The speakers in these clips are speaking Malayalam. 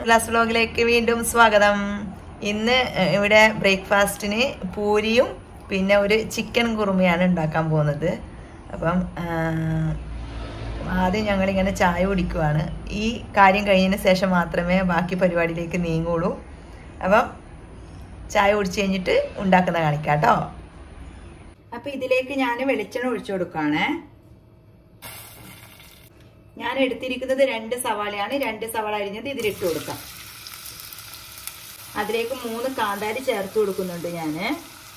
ഉല്ലാസ് വ്ലോഗിലേക്ക് വീണ്ടും സ്വാഗതം ഇന്ന് ഏഹ്, ഇവിടെ ബ്രേക്ക്ഫാസ്റ്റിന് പൂരിയും പിന്നെ ഒരു ചിക്കൻ കുറുമയാണ് ഉണ്ടാക്കാൻ പോകുന്നത് അപ്പം ആഹ്, ആദ്യം ഞങ്ങളിങ്ങനെ ചായ കുടിക്കുവാണ് ഈ കാര്യം കഴിഞ്ഞതിന് ശേഷം മാത്രമേ ബാക്കി പരിപാടിയിലേക്ക് നീങ്ങുള്ളൂ അപ്പം ചായ കുടിച്ച് കഴിഞ്ഞിട്ട് ഉണ്ടാക്കുന്ന കാണിക്കാം കേട്ടോ അപ്പം ഇതിലേക്ക് ഞാൻ വെളിച്ചെണ്ണ ഒഴിച്ചു കൊടുക്കുകയാണേ ഞാൻ എടുത്തിരിക്കുന്നത് രണ്ട് സവാളയാണ് രണ്ട് സവാള അരിഞ്ഞത് ഇതിലിട്ട് കൊടുക്കാം അതിലേക്ക് മൂന്ന് കാന്താരി ചേർത്ത് കൊടുക്കുന്നുണ്ട് ഞാന്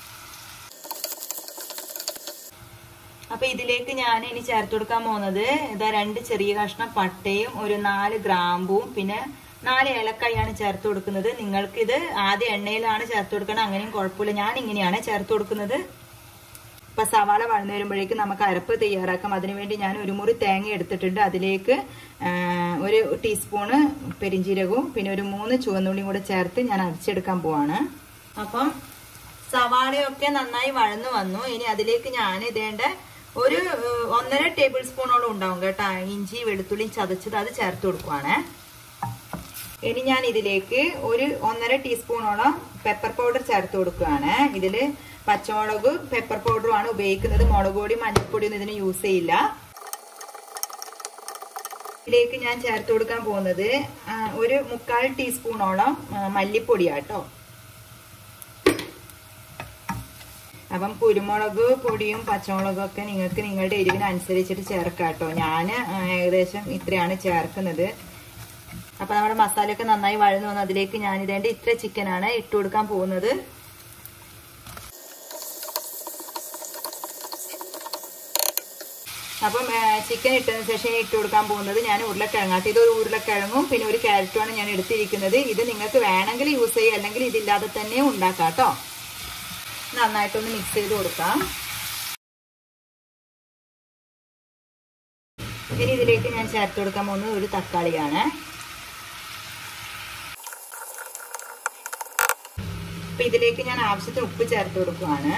അപ്പൊ ഇതിലേക്ക് ഞാൻ ഇനി ചേർത്ത് കൊടുക്കാൻ പോകുന്നത് ഇതാ രണ്ട് ചെറിയ കഷ്ണം പട്ടയും ഒരു നാല് ഗ്രാമ്പും പിന്നെ നാല് ഏലക്കായാണ് ചേർത്ത് കൊടുക്കുന്നത് നിങ്ങൾക്ക് ഇത് ആദ്യം എണ്ണയിലാണ് ചേർത്ത് കൊടുക്കണം അങ്ങനെയും കുഴപ്പമില്ല ഞാൻ ഇങ്ങനെയാണ് ചേർത്ത് കൊടുക്കുന്നത് ഇപ്പൊ സവാള വഴന്നു വരുമ്പോഴേക്കും നമുക്ക് അരപ്പ് തയ്യാറാക്കാം അതിനുവേണ്ടി ഞാൻ ഒരു മുറി തേങ്ങ എടുത്തിട്ടുണ്ട് അതിലേക്ക് ആ, ഒരു ടീസ്പൂണ് പെരിഞ്ചീരകവും പിന്നെ ഒരു മൂന്ന് ചുവന്നുള്ളിയും കൂടെ ചേർത്ത് ഞാൻ അരച്ചെടുക്കാൻ പോവാണ് അപ്പം സവാളയൊക്കെ നന്നായി വഴന്നു വന്നു ഇനി അതിലേക്ക് ഞാൻ ഇതേണ്ട ഒരു ഏഹ്, ഒന്നര ടേബിൾ സ്പൂണോളം ഉണ്ടാവും കേട്ടോ ഇഞ്ചി വെളുത്തുള്ളിയും ചതച്ചത് അത് ചേർത്ത് കൊടുക്കുവാണ് ഇനി ഞാൻ ഇതിലേക്ക് ഒരു ഒന്നര ടീസ്പൂണോളം പെപ്പർ പൗഡർ ചേർത്ത് കൊടുക്കുകയാണ് ഇതില് പച്ചമുളക് പെപ്പർ പൗഡറും ആണ് ഉപയോഗിക്കുന്നത് മുളക് പൊടി മഞ്ഞൾപ്പൊടി ഒന്നും ഇതിന് യൂസ് ചെയ്യില്ല ഇതിലേക്ക് ഞാൻ ചേർത്ത് കൊടുക്കാൻ പോകുന്നത് ആ, ഒരു മുക്കാൽ ടീസ്പൂണോളം ആ, മല്ലിപ്പൊടിയാട്ടോ അപ്പം കുരുമുളക് പൊടിയും പച്ചമുളകും ഒക്കെ നിങ്ങൾക്ക് നിങ്ങളുടെ എരിവിന് അനുസരിച്ചിട്ട് ചേർക്കാം കേട്ടോ ഞാൻ ഏകദേശം ഇത്രയാണ് ചേർക്കുന്നത് അപ്പൊ നമ്മുടെ മസാലയൊക്കെ നന്നായി വഴന്നു വന്നു അതിലേക്ക് ഞാൻ ഇതേണ്ട ഇത്ര ചിക്കനാണ് ഇട്ട് കൊടുക്കാൻ പോകുന്നത് അപ്പം ചിക്കൻ ഇട്ടതിന് ശേഷം ഇട്ട് കൊടുക്കാൻ പോകുന്നത് ഞാൻ ഉരുളക്കിഴങ്ങാട്ട് ഇത് ഒരു ഉരുളക്കിഴങ്ങും പിന്നെ ഒരു ക്യാരറ്റുമാണ് ഞാൻ എടുത്തിരിക്കുന്നത് ഇത് നിങ്ങൾക്ക് വേണമെങ്കിൽ യൂസ് ചെയ്യുക അല്ലെങ്കിൽ ഇതില്ലാതെ തന്നെ ഉണ്ടാക്കാം കേട്ടോ നന്നായിട്ടൊന്ന് മിക്സ് ചെയ്ത് കൊടുക്കാം ഇനി ഇതിലേക്ക് ഞാൻ ചേർത്ത് കൊടുക്കാൻ പോകുന്നത് ഒരു തക്കാളിയാണ് അപ്പൊ ഇതിലേക്ക് ഞാൻ ആവശ്യത്തിന് ഉപ്പ് ചേർത്ത് കൊടുക്കുവാണ്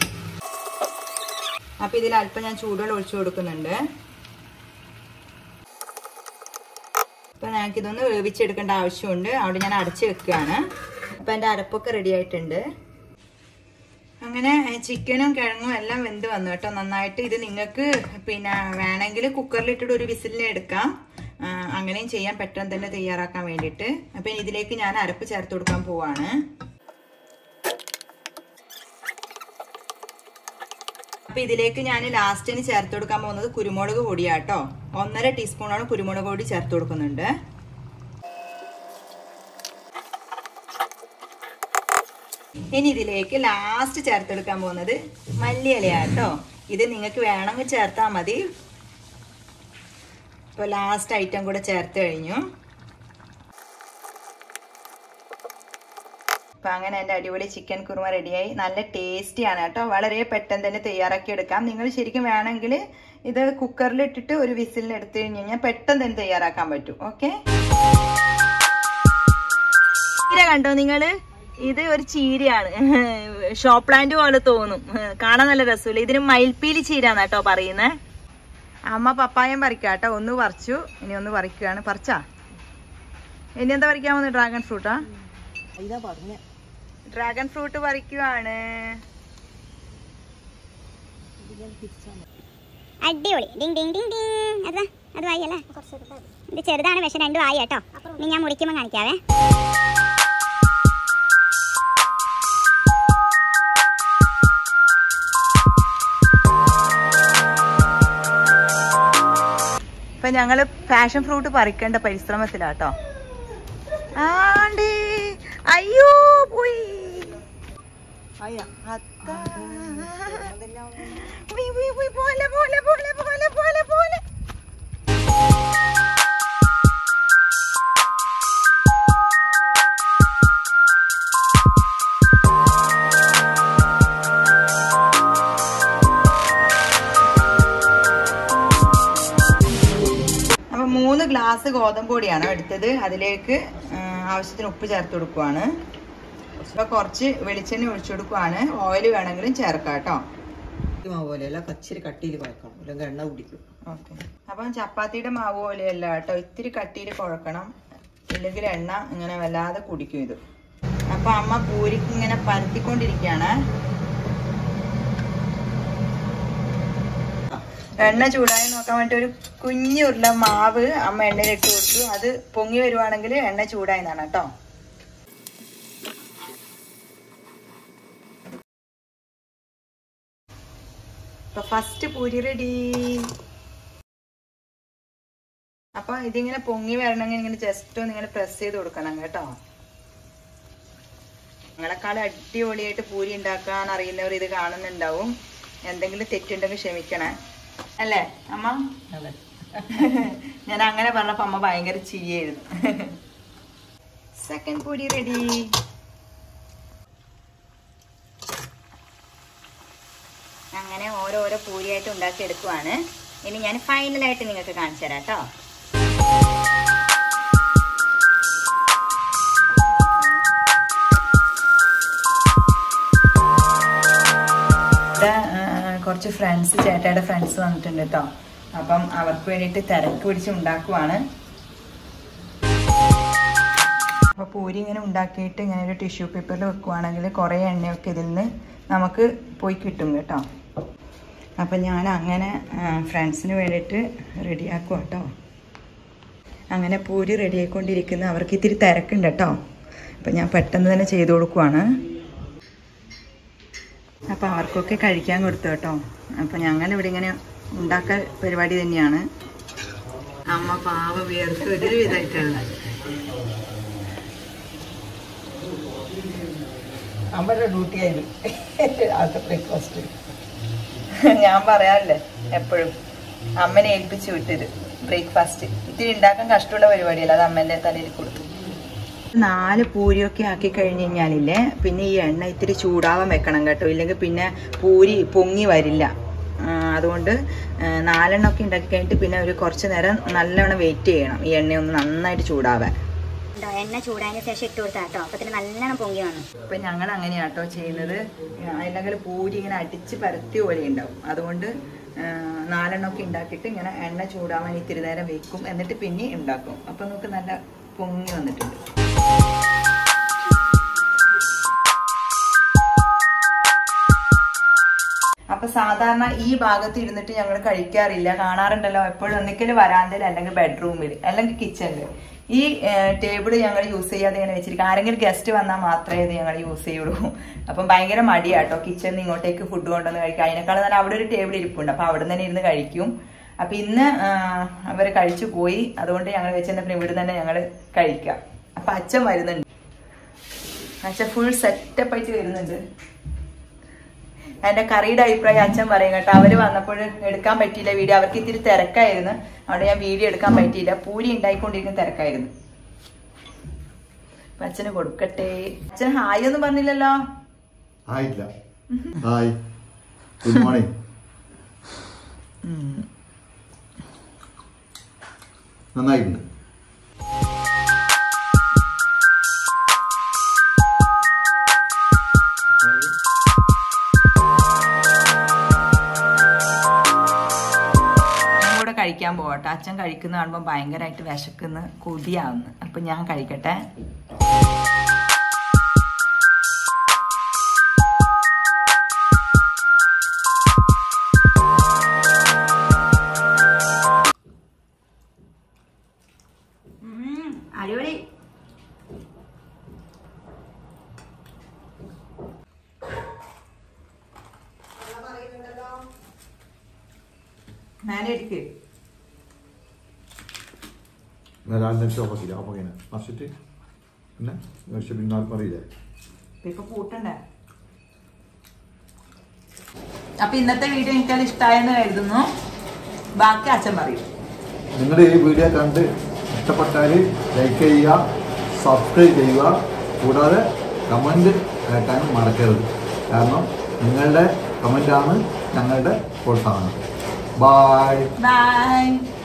അപ്പൊ ഇതിൽ അല്പം ഞാൻ ചൂടുവെള്ളം ഒഴിച്ചു കൊടുക്കുന്നുണ്ട് അപ്പൊ ഞങ്ങൾക്ക് ഇതൊന്ന് വേവിച്ചെടുക്കേണ്ട ആവശ്യമുണ്ട് അവിടെ ഞാൻ അടച്ചു വെക്കുകയാണ് അപ്പൊ എന്റെ അരപ്പൊക്കെ റെഡി ആയിട്ടുണ്ട് അങ്ങനെ ചിക്കനും കിഴങ്ങും എല്ലാം വെന്ത് വന്നു കേട്ടോ നന്നായിട്ട് ഇത് നിങ്ങൾക്ക് പിന്നെ വേണമെങ്കിൽ കുക്കറിലിട്ടിട്ട് ഒരു വിസിലിനെ എടുക്കാം ആ, അങ്ങനെയും ചെയ്യാൻ പെട്ടെന്ന് തന്നെ തയ്യാറാക്കാൻ വേണ്ടിയിട്ട് അപ്പൊ ഇതിലേക്ക് ഞാൻ അരപ്പ് ചേർത്ത് കൊടുക്കാൻ പോവാണ് അപ്പൊ ഇതിലേക്ക് ഞാൻ ലാസ്റ്റിന് ചേർത്ത് കൊടുക്കാൻ പോകുന്നത് കുരുമുളക് പൊടിയാട്ടോ ഒന്നര ടീസ്പൂണോളം കുരുമുളക് പൊടി ചേർത്ത് കൊടുക്കുന്നുണ്ട് ഇനി ഇതിലേക്ക് ലാസ്റ്റ് ചേർത്തെടുക്കാൻ പോകുന്നത് മല്ലിയിലയാട്ടോ ഇത് നിങ്ങൾക്ക് വേണമെങ്കിൽ ചേർത്താൽ മതി ഇപ്പോൾ ലാസ്റ്റ് ഐറ്റം കൂടെ ചേർത്ത് കഴിഞ്ഞു അപ്പം അങ്ങനെ എൻ്റെ അടിപൊളി ചിക്കൻ കുറുമ റെഡിയായി നല്ല ടേസ്റ്റിയാണ് കേട്ടോ വളരെ പെട്ടെന്ന് തന്നെ തയ്യാറാക്കി എടുക്കാം നിങ്ങൾ ശരിക്കും വേണമെങ്കിൽ ഇത് കുക്കറിൽ ഇട്ടിട്ട് ഒരു വിസിലിന് എടുത്തു കഴിഞ്ഞ് കഴിഞ്ഞാൽ പെട്ടെന്ന് തന്നെ തയ്യാറാക്കാൻ പറ്റും ഓക്കെ ചീര കണ്ടോ നിങ്ങള് ഇത് ഒരു ചീരയാണ് ഷോ പ്ലാന്റ് പോലെ തോന്നും കാണാൻ നല്ല രസമില്ല ഇതിന് മയിൽപ്പീലി ചീരാന്ന് കേട്ടോ പറയുന്നേ അമ്മ പപ്പായം പറിക്കാം കേട്ടോ ഒന്ന് പറിച്ചു ഇനി ഒന്ന് പറിക്കുകയാണ് പറിച്ചാ ഇനി എന്താ പറിക്കാൻ പോകുന്നത് ഡ്രാഗൺ ഫ്രൂട്ടാ ഇതാ പറഞ്ഞ ഡ്രാഗൺ ഫ്രൂട്ട് പറിക്കുവാണ് അടിപൊളി ഡിങ് ഡിങ് ഡിങ് ഡിങ് അതാ അത് വായി അല്ലേ ഇത് ചെറുതാണ് പക്ഷെ രണ്ടും ആയി കേട്ടോ ഇനി ഞാൻ മുറിക്കുമ്പോൾ കാണിക്കാവേ ഇപ്പൊ ഞങ്ങള് പാഷൻ ഫ്രൂട്ട് പറിക്കേണ്ട പരിശ്രമത്തിലാട്ടോ ആണ്ടി അയ്യോ പോയി അത്താ. ഉയ് ഉയ് ഉയ് പോലെ പോലെ പോലെ പോലെ പോലെ പോലെ അപ്പൊ മൂന്ന് ഗ്ലാസ് ഗോതമ്പ് പൊടിയാണ് എടുത്തത് അതിലേക്ക് ആ, ആവശ്യത്തിന് ഉപ്പ് ചേർത്ത് കൊടുക്കുവാണ് അപ്പൊ കുറച്ച് വെളിച്ചെണ്ണ ഒഴിച്ചു കൊടുക്കുവാണ് ഓയിൽ വേണമെങ്കിലും ചേർക്കാം കേട്ടോ മാവ് പോലെയല്ല കച്ചിരി കട്ടിയിൽ കുഴക്കണം അല്ലെങ്കിൽ എണ്ണ കുടിക്കും ഓക്കെ അപ്പം ചപ്പാത്തിയുടെ മാവ് പോലെയല്ല കേട്ടോ ഇത്തിരി കട്ടിയിൽ കുഴക്കണം ഇല്ലെങ്കിൽ എണ്ണ ഇങ്ങനെ വല്ലാതെ കുടിക്കും ഇത് അപ്പൊ അമ്മ പൂരിക്ക് ഇങ്ങനെ പരത്തിക്കൊണ്ടിരിക്കുകയാണ് എണ്ണ ചൂടായി നോക്കാൻ വേണ്ടി ഒരു കുഞ്ഞു ഉരുള മാവ് അമ്മ എണ്ണയിലിട്ട് കൊടുത്തു അത് പൊങ്ങി വരുവാണെങ്കിൽ എണ്ണ ചൂടായി എന്നാണ് കേട്ടോ അപ്പൊ ഫസ്റ്റ് പൂരി റെഡി അപ്പൊ ഇതിങ്ങനെ പൊങ്ങി വരണമെങ്കിൽ ഇങ്ങനെ ജസ്റ്റ് ഒന്ന് ഇങ്ങനെ പ്രസ് ചെയ്ത് കൊടുക്കണം കേട്ടോ നിങ്ങളെക്കാളും അടിപൊളിയായിട്ട് പൂരി ഉണ്ടാക്കാൻ അറിയുന്നവർ ഇത് കാണുന്നുണ്ടാവും എന്തെങ്കിലും തെറ്റുണ്ടെങ്കിൽ ക്ഷമിക്കണേ അല്ലേ അമ്മ അതെ ഞാൻ അങ്ങനെ പറഞ്ഞപ്പോ അമ്മ ഭയങ്കര ചിരിയായിരുന്നു സെക്കൻഡ് പൂരി റെഡി അങ്ങനെ ഓരോരോ പൂരിയായിട്ട് ഉണ്ടാക്കി എടുക്കുവാണ് ഇനി ഞാൻ ഫൈനലായിട്ട് നിങ്ങൾക്ക് കാണിച്ചു തരാം കേട്ടോ ഇവിടെ ആ, കുറച്ച് ഫ്രണ്ട്സ് ചേട്ടയുടെ ഫ്രണ്ട്സ് വന്നിട്ടുണ്ട് കേട്ടോ അപ്പം അവർക്ക് വേണ്ടിയിട്ട് തിരക്ക് പിടിച്ച് ഉണ്ടാക്കുവാണ് അപ്പൊ പൂരി ഇങ്ങനെ ഉണ്ടാക്കിയിട്ട് ഇങ്ങനെ ഒരു ടിഷ്യൂ പേപ്പറിൽ വെക്കുവാണെങ്കിൽ കുറേ എണ്ണയൊക്കെ ഇതിൽ നിന്ന് നമുക്ക് പോയി കിട്ടും കേട്ടോ അപ്പം ഞാൻ അങ്ങനെ ഫ്രണ്ട്സിന് വേണ്ടിയിട്ട് റെഡിയാക്കുക കേട്ടോ അങ്ങനെ പൂരി റെഡിയായിക്കൊണ്ടിരിക്കുന്ന അവർക്ക് ഇത്തിരി തിരക്കുണ്ട് കേട്ടോ അപ്പം ഞാൻ പെട്ടെന്ന് തന്നെ ചെയ്തു കൊടുക്കുവാണ് അപ്പം അവർക്കൊക്കെ കഴിക്കാൻ കൊടുത്തു കേട്ടോ അപ്പം ഞങ്ങൾ ഇവിടെ ഇങ്ങനെ ഉണ്ടാക്കൽ പരിപാടി തന്നെയാണ് അമ്മ പാവ വിയർത്ത് ഒരു വിധമായിട്ടുള്ള അമ്മയുടെ ഡ്യൂട്ടി ആയിരുന്നു ആദ്യത്തെ ബ്രേക്ക്ഫാസ്റ്റ് ഞാൻ പറയാറില്ലേ എപ്പോഴും അമ്മനെ ഏൽപ്പിച്ചു വിട്ടത് ബ്രേക്ക്ഫാസ്റ്റ് ഇത്തിരി ഉണ്ടാക്കാൻ കഷ്ടമുള്ള പരിപാടിയല്ല അത് അമ്മേൻ്റെ തലയിൽ കൊടുത്തു നാല് പൂരിയൊക്കെ ആക്കി കഴിഞ്ഞ് കഴിഞ്ഞാലില്ലേ പിന്നെ ഈ എണ്ണ ഇത്തിരി ചൂടാവാൻ വെക്കണം കേട്ടോ ഇല്ലെങ്കിൽ പിന്നെ പൂരി പൊങ്ങി വരില്ല ആ, അതുകൊണ്ട് ആ, നാലെണ്ണമൊക്കെ ഉണ്ടാക്കി കഴിഞ്ഞിട്ട് പിന്നെ ഒരു കുറച്ച് നേരം നല്ലവണ്ണം വെയിറ്റ് ചെയ്യണം ഈ എണ്ണ ഒന്ന് നന്നായിട്ട് ചൂടാവാൻ ഉണ്ടോ? എണ്ണ ചൂടായതിന് ശേഷം ഇട്ട് കൊടുത്താ കേട്ടോ അപ്പൊ തന്നെ നല്ലോണം പൊങ്ങി വന്നു ഇപ്പൊ ഞങ്ങൾ അങ്ങനെയാട്ടോ ചെയ്യുന്നത് അല്ലെങ്കിൽ പൂരി ഇങ്ങനെ അടിച്ച് പരത്തിയ പോലെ ഉണ്ടാവും അതുകൊണ്ട് ആ, നാലെണ്ണമൊക്കെ ഉണ്ടാക്കിയിട്ട് ഇങ്ങനെ എണ്ണ ചൂടാവാൻ ഇത്തിരി നേരം വെക്കും എന്നിട്ട് പിന്നെ ഉണ്ടാക്കും അപ്പൊ നമുക്ക് നല്ല പൊങ്ങി വന്നിട്ടുണ്ട് അപ്പൊ സാധാരണ ഈ ഭാഗത്ത് ഇരുന്നിട്ട് ഞങ്ങൾ കഴിക്കാറില്ല കാണാറുണ്ടല്ലോ എപ്പോഴും ഒന്നിക്കൽ വരാന്തയിൽ അല്ലെങ്കിൽ ബെഡ്റൂമിൽ അല്ലെങ്കിൽ കിച്ചണിൽ ഈ ടേബിൾ ഞങ്ങൾ യൂസ് ചെയ്യാതെ ഇങ്ങനെ വെച്ചിരിക്കും ആരെങ്കിലും ഗസ്റ്റ് വന്നാൽ മാത്രമേ ഇത് ഞങ്ങൾ യൂസ് ചെയ്യുള്ളൂ അപ്പം ഭയങ്കര മടിയാട്ടോ കിച്ചണിൽ നിന്ന് ഇങ്ങോട്ടേക്ക് ഫുഡ് കൊണ്ടുവന്ന് കഴിക്കാം അതിനേക്കാൾ നല്ല അവിടെ ഒരു ടേബിൾ ഇരിപ്പുണ്ട് അപ്പൊ അവിടെ തന്നെ ഇരുന്ന് കഴിക്കും അപ്പൊ ഇന്ന് അവർ കഴിച്ചു പോയി അതുകൊണ്ട് ഞങ്ങൾ വെച്ചെന്നപ്പോൾ ഇവിടെ തന്നെ ഞങ്ങൾ കഴിക്കാം അപ്പൊ അച്ഛൻ വരുന്നുണ്ട് അച്ഛൻ ഫുൾ സെറ്റപ്പ് ആയിട്ട് വരുന്നുണ്ട് എന്റെ കറിയുടെ അഭിപ്രായം അച്ഛൻ പറയും കേട്ടോ അവര് വന്നപ്പോൾ എടുക്കാൻ പറ്റിയില്ല വീഡിയോ അവർക്ക് ഇത്തിരി തിരക്കായിരുന്നു അവിടെ ഞാൻ വീഡിയോ എടുക്കാൻ പറ്റിയില്ല പൂരി ഉണ്ടായിക്കൊണ്ടിരിക്കുന്ന തിരക്കായിരുന്നു അപ്പൊ അച്ഛന് കൊടുക്കട്ടെ അച്ഛൻ ഹായ് ഒന്നും പറഞ്ഞില്ലല്ലോ ആയില്ല ഹായ് ഗുഡ് മോർണിംഗ് നന്നായിട്ടുണ്ട് ഞാൻ കൂടെ കഴിക്കാൻ പോകട്ടെ അച്ഛൻ കഴിക്കുന്ന കാണുമ്പോൾ ഭയങ്കരമായിട്ട് വിശക്കുന്ന കൊതിയാവുന്നു അപ്പൊ ഞാൻ കഴിക്കട്ടെ ഉം, അടിപൊളി മേലെ എടുക്ക് ഞാൻ രണ്ട് നിമിഷം ഓഫാക്കില്ല ഓഫാക്കിനെ മറിച്ചിട്ട് പിന്നെ പക്ഷെ പിന്നെ ആർക്കും അറിയില്ലേ ഇപ്പൊ കൂട്ടണ്ടേ അപ്പൊ ഇന്നത്തെ വീഡിയോ എനിക്കത് ഇഷ്ടമായെന്ന് കരുതുന്നു ബാക്കി അച്ഛൻ പറയും നിങ്ങളുടെ ഈ വീഡിയോ കണ്ട് ഇഷ്ടപ്പെട്ടാൽ ലൈക്ക് ചെയ്യുക സബ്സ്ക്രൈബ് ചെയ്യുക കൂടാതെ കമൻറ്റ് കേൾക്കാനും മറക്കരുത് കാരണം നിങ്ങളുടെ കമൻറ്റാണ് ഞങ്ങളുടെ പ്രോത്സാഹനം ബായ് ബൈ